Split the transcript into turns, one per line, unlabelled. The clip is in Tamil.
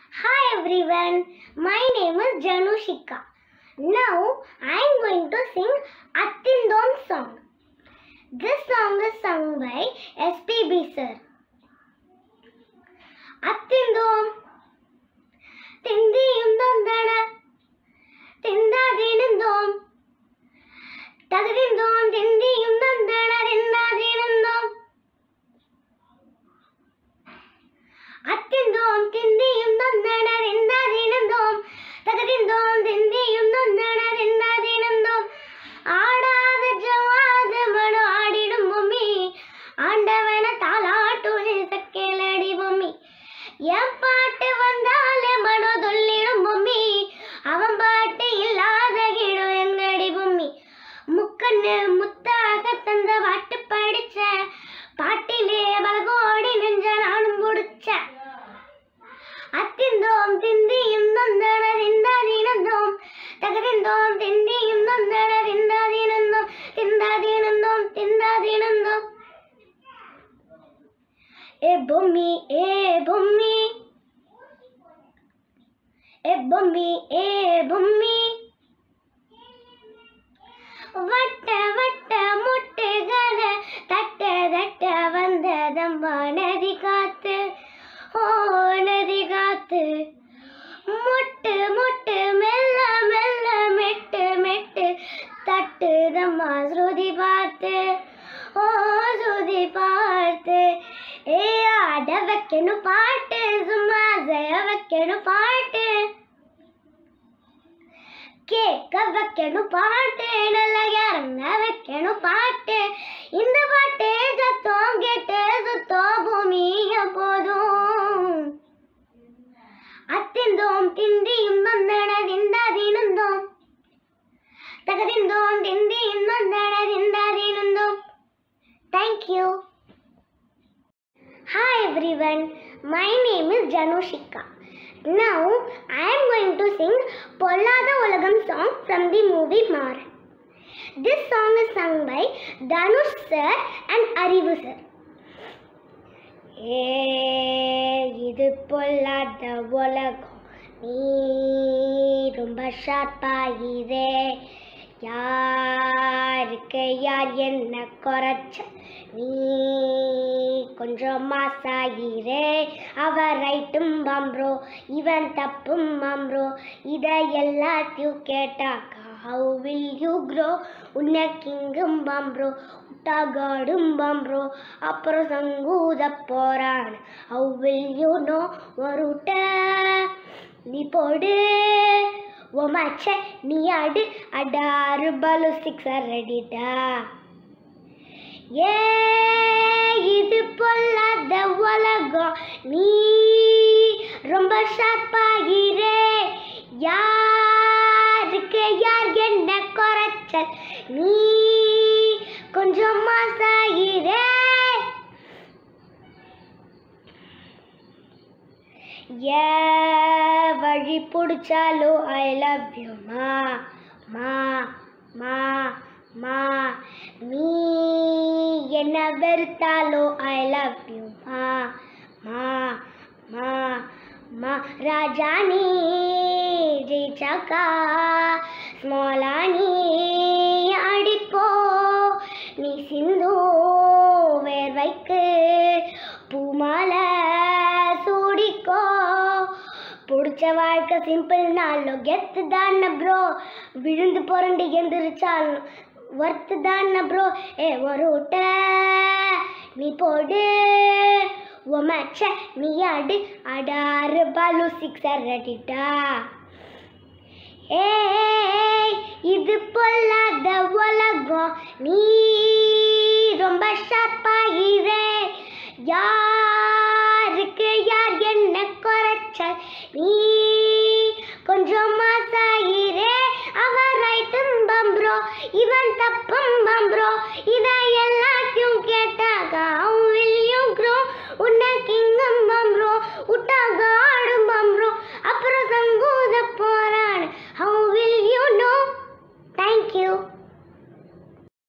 Hi everyone, my name is Janushika. Now I am going to sing Attindom song. This song is sung by SPB sir. Attindom തിന്തിയും തന്തണ തിന്താതിനെന്തോം തകതിന്തോം തിന്തിയും തന്തണ തിന്താതിനെന്തോം അത്യന്തോം തിന്തിയും തന്തണ തിന്താതിനെന്തോം തകതിന്തോം തിന്തിയും തന്തണ തിന്താതിനെന്തോം ஆடாத ஜவாத மனோ ஆடிடும் பொம்மி ஆண்டவன தாலாட்டும் சக்கேலடி பொம்மி என் பாட்டு வந்தாலே மனோ சொல்லிடும் பொம்மி அவன் பாட்டு இல்லாத கீழோ எங்கடி பொம்மி முக்கண்ணு முத்தாக தந்த பாட்டு படிச்ச பாட்டிலே பலகோடி நெஞ்ச நானும் முடிச்ச அத்திந்தோம் திந்தியும் நந்தன திந்தாதீனந்தோம் தகதிந்தோம் திந்தியும் நந்தன திந்தாதீனந்தோம் திந்தாதீனந்தோம் திந்தாதீனந்தோம் ஏ பொம்மி ஏ பொம்மி ஏ பொம்மி ஏ பொம்மி வட்ட வட்ட முட்டுகள தட்ட தட்ட வந்ததம்மா நதி காத்து ஓ நதி காத்து முட்டு முட்டு மெல்ல மெல்ல மெட்டு மெட்டு தட்டுதம்மா ஸ்ருதி பார்த்து ஓ ஸ்ருதி பார்த்து ஏ ஆட வைக்கணும் பாட்டு சும்மா செய்ய வைக்கணும் பாட்டு கேட்க வைக்கணும் பாட்டு நல்லா இறங்க வைக்கணும் பாட்டு இந்த பாட்டு சத்தம் கேட்டு சுத்தம் பூமிய போதும் அத்திந்தோம் திந்தியும் நந்தன திந்தாதீனந்தோம் தகதிந்தோம் திந்தியும் நந்தன திந்தாதீனந்தோம் thank you Hi everyone, my name is Janushika. Now I am going to sing Pollada Ulagam song from the movie Mara. This song is sung by Danush sir and Arivu sir. ஏ இது பொல்லாத உலகம் நீ ரொம்ப ஷார்ப்பாகிறே யாருக்கு யார் என்ன குறைச்ச நீ கொஞ்சம் மாசாகிறே அவ ரைட்டும் பம்ப்ரோ இவன் தப்பும் பம்ப்ரோ இதை எல்லாத்தையும் கேட்டாக்கா ஹவு வில் யூ க்ரோ உனக்கு இங்கும் பம்ப்ரோ உட்டாகாடும் பம்ப்ரோ அப்புறம் சங்கூத போறான் ஹவு வில் யூ நோ வருட்ட நீ போடு ஒமாச்ச நீ ஆடு அடாறு பலு சிக்ஸர் ரெடிடா ஏ இது பொல்லாத உலகம் நீ ரொம்ப ஷார்ப்பாகிறே யாருக்கு யார் என்ன குறைச்ச நீ கொஞ்சம் மாசாகிறே ஏ வழி பிடிச்சாலோ ஐ லவ் யூ மா மா மா மா நீ என்ன வெறுத்தாலோ ஐ லவ் யூ மா மா மா மா ராஜா நீ ஜெயிச்சாக்கா ஸ்மாலா நீ அடிப்போ நீ சிந்து வேர்வைக்கு பூமாலை சூடிக்கோ பிடிச்ச வாழ்க்கை சிம்பிள் நாளும் கெத்து தானே ப்ரோ விழுந்து புரண்டு எந்திரிச்சாலும் ஒர்த்து தானே ப்ரோ ஏ ஒரு விட்ட நீ போடு உமச்ச நீ ஆடு அடாறு பாலு சிக்ஸர் ரெடிட்டா ஏய் இது பொல்லாத உலகம் நீ ரொம்ப ஷார்ப்பாகிறே யாருக்கு யார் என்ன குறைச்ச நீ